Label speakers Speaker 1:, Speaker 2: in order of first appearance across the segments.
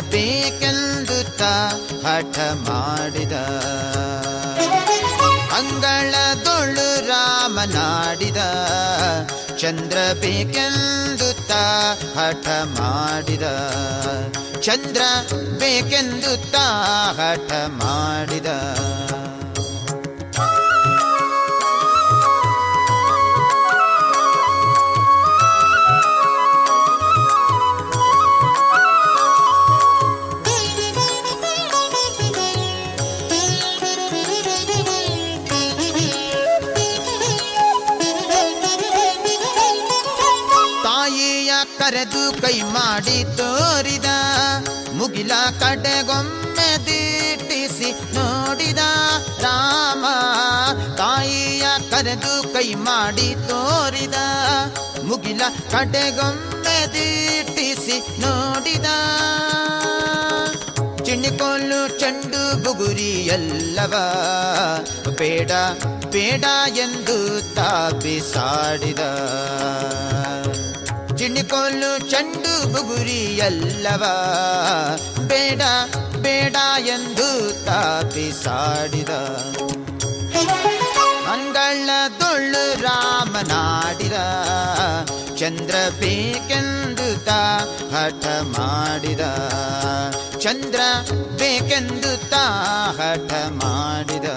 Speaker 1: ಬೇಕೆಂದು ತಾ ಹಠ ಮಾಡಿದ ಅಂಗಳದೊಳು ರಾಮನಾಡಿದ ಚಂದ್ರ ಬೇಕೆಂದು ತಾ ಹಠ ಮಾಡಿದ ಚಂದ್ರ ಬೇಕೆಂದು ತಾ ಹಠ ಮಾಡಿದ ತಾಯಿಯ ಕರೆದು ಕೈ ಮಾಡಿ ತೋರಿದ ಮುಗಿಲ ಕಡೆಗೊಮ್ಮೆ ದಿಟ್ಟಿಸಿ ನೋಡಿದ ರಾಮ ತಾಯಿಯ ಕರೆದು ಕೈ ಮಾಡಿ ತೋರಿದ ಮುಗಿಲ ಕಡೆಗೊಮ್ಮೆ ದಿಟ್ಟಿಸಿ ನೋಡಿದ ಚಿಣಿಕೊಲ್ಲು ಚೆಂಡು ಬುಗುರಿ ಎಲ್ಲವ ಬೇಡ ಬೇಡ ಎಂದು ತಾಪಿಸಾಡಿದ ಚಿಣಿಕೊಲ್ಲು ಚೆಂಡು ಬುಗುರಿ ಎಲ್ಲವ ಬೇಡ ಬೇಡ ಎಂದು ತಾಪಿಸಾಡಿದ ಅಂಗಳದೊಳ್ಳು ರಾಮನಾಡಿದ ಚಂದ್ರ ಬೇಕೆಂದು ತಾ ಹಠ ಮಾಡಿದ ಚಂದ್ರ ಬೇಕೆಂದು ತಾ ಹಠ ಮಾಡಿದ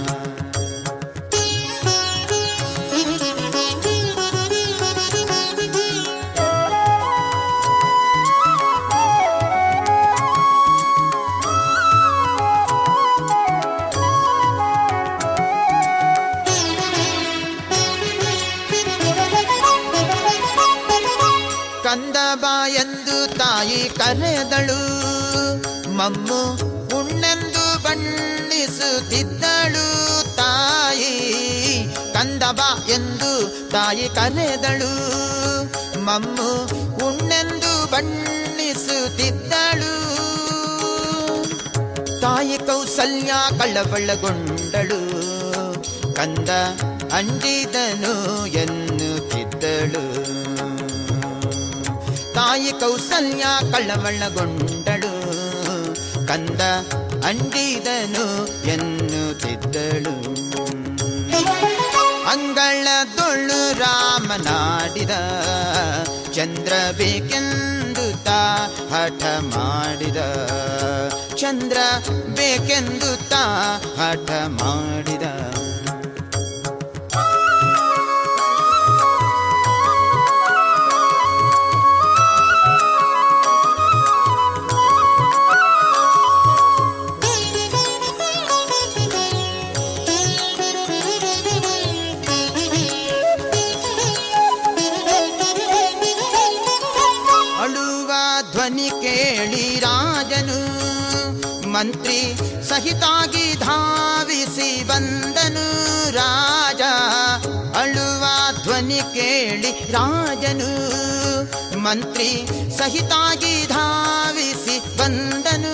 Speaker 1: ಕಂದ ಬಾ ಎಂದು ತಾಯಿ ಕರೆದಳು ಮಮ್ಮು ಉಣ್ಣೆಂದು ಬಣ್ಣಿಸುತ್ತಿದ್ದಳು ತಾಯಿ ಕಂದ ಬಾ ಎಂದು ತಾಯಿ ಕರೆದಳು ಮಮ್ಮು ಉಣ್ಣೆಂದು ಬಣ್ಣಿಸುತ್ತಿದ್ದಳು ತಾಯಿ ಕೌಸಲ್ಯ ಕಳ್ಳಬಳ್ಳಗೊಂಡಳು ಕಂದ ಅಂಡಿದನು ಎನ್ನುತ್ತಿದ್ದಳು ತಾಯಿ ಕೌಸಲ್ಯ ಕಳ್ಳವಳ್ಳಗೊಂಡಳು ಕಂದ ಅಂಡಿದನು ಎನ್ನುತ್ತಿದ್ದಳು ಅಂಗಳದೊಳು ರಾಮನಾಡಿದ ಚಂದ್ರ ಬೇಕೆಂದು ತಾ ಹಠ ಮಾಡಿದ ಚಂದ್ರ ಬೇಕೆಂದು ತಾ ಹಠ ಮಾಡಿದ ಅಳುವ ಧ್ವನಿ ಕೇಳಿ ರಾಜನು ಮಂತ್ರಿ ಸಹಿತಾಗಿ ಧಾವಿಸಿ ಬಂದನು ರಾಜ ಅಳುವ ಧ್ವನಿ ಕೇಳಿ ರಾಜನು ಮಂತ್ರಿ ಸಹಿತಾಗಿ ಧಾವಿಸಿ ಬಂದನು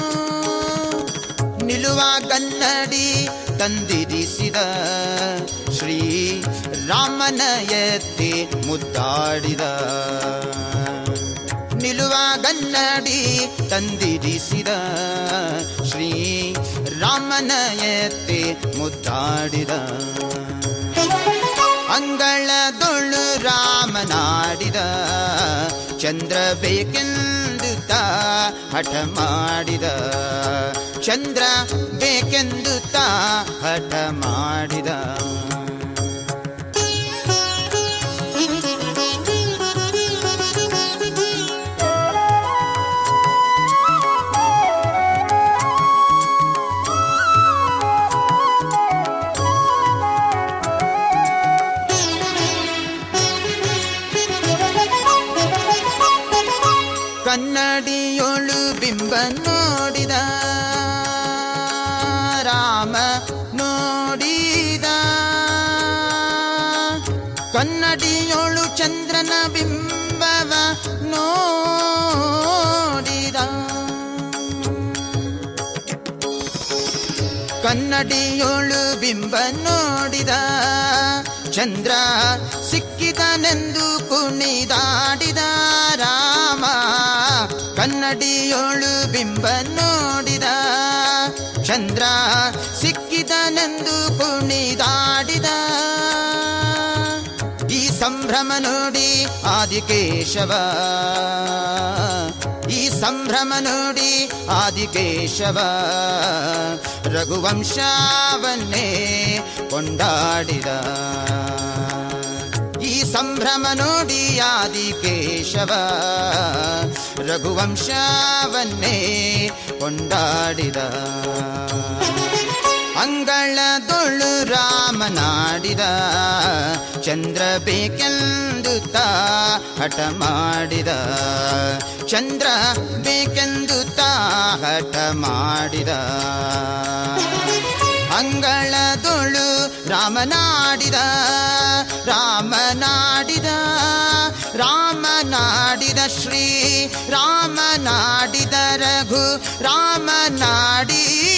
Speaker 1: ನಿಲುವ ಕನ್ನಡಿ ತಂದಿರಿಸಿದ ಶ್ರೀ ರಾಮನ ಎತ್ತಿ ಮುದ್ದಾಡಿದ ನಿಲುವ ಗನ್ನಡಿ ತಂದಿರಿಸಿದ ಶ್ರೀ ರಾಮನ ಎತ್ತಿ ಮುದ್ದಾಡಿದ ಅಂಗಳದೊಳು ರಾಮನಾಡಿದ ಚಂದ್ರ ಬೇಕೆಂದು ತಾ ಹಠ ಮಾಡಿದ ಚಂದ್ರ ಬೇಕೆಂದು ತಾ ಹಠ ಮಾಡಿದ ಕನ್ನಡಿಯೊಳು ಬಿಂಬ ನೋಡಿದ ರಾಮ ನೋಡಿದ ಕನ್ನಡಿಯೊಳು ಚಂದ್ರನ ಬಿಂಬವ ನೋಡಿದ ಕನ್ನಡಿಯೊಳು ಬಿಂಬ ನೋಡಿದ ಚಂದ್ರ ಸಿಕ್ಕಿದನೆಂದು ಕುಣಿದಾಡಿದ ರಾಮ ಕನ್ನಡಿಯೋಳು ಬಿಂಬ ನೋಡಿದ ಚಂದ್ರ ಸಿಕ್ಕಿದನೆಂದು ಕುಣಿದಾಡಿದ ಈ ಸಂಭ್ರಮ ನೋಡಿ ಆದಿಕೇಶವ ಈ ಸಂಭ್ರಮ ನೋಡಿ ಆದಿಕೇಶವ ರಘುವಂಶವನ್ನೇ ಕೊಂಡಾಡಿದ ಈ ಸಂಭ್ರಮ ನೋಡಿ ಆದಿಕೇಶವ ರಘುವಂಶವನ್ನೇ ಕೊಂಡಾಡಿದ ಅಂಗಳದೊಳು ರಾಮನಾಡಿದ ಚಂದ್ರ ಬೇಕೆಂದು ತಾ ಹಠ ಮಾಡಿದ ಚಂದ್ರ ಬೇಕೆಂದು ತಾ ಹಠ ಮಾಡಿದ ಅಂಗಳದೊಳು ರಾಮನಾಡಿದ ರಾಮನಾಡಿದ ರಾಮನಾಡಿದ ಶ್ರೀ ರಾಮನಾಡಿದ ರಘು ರಾಮನಾಡಿದ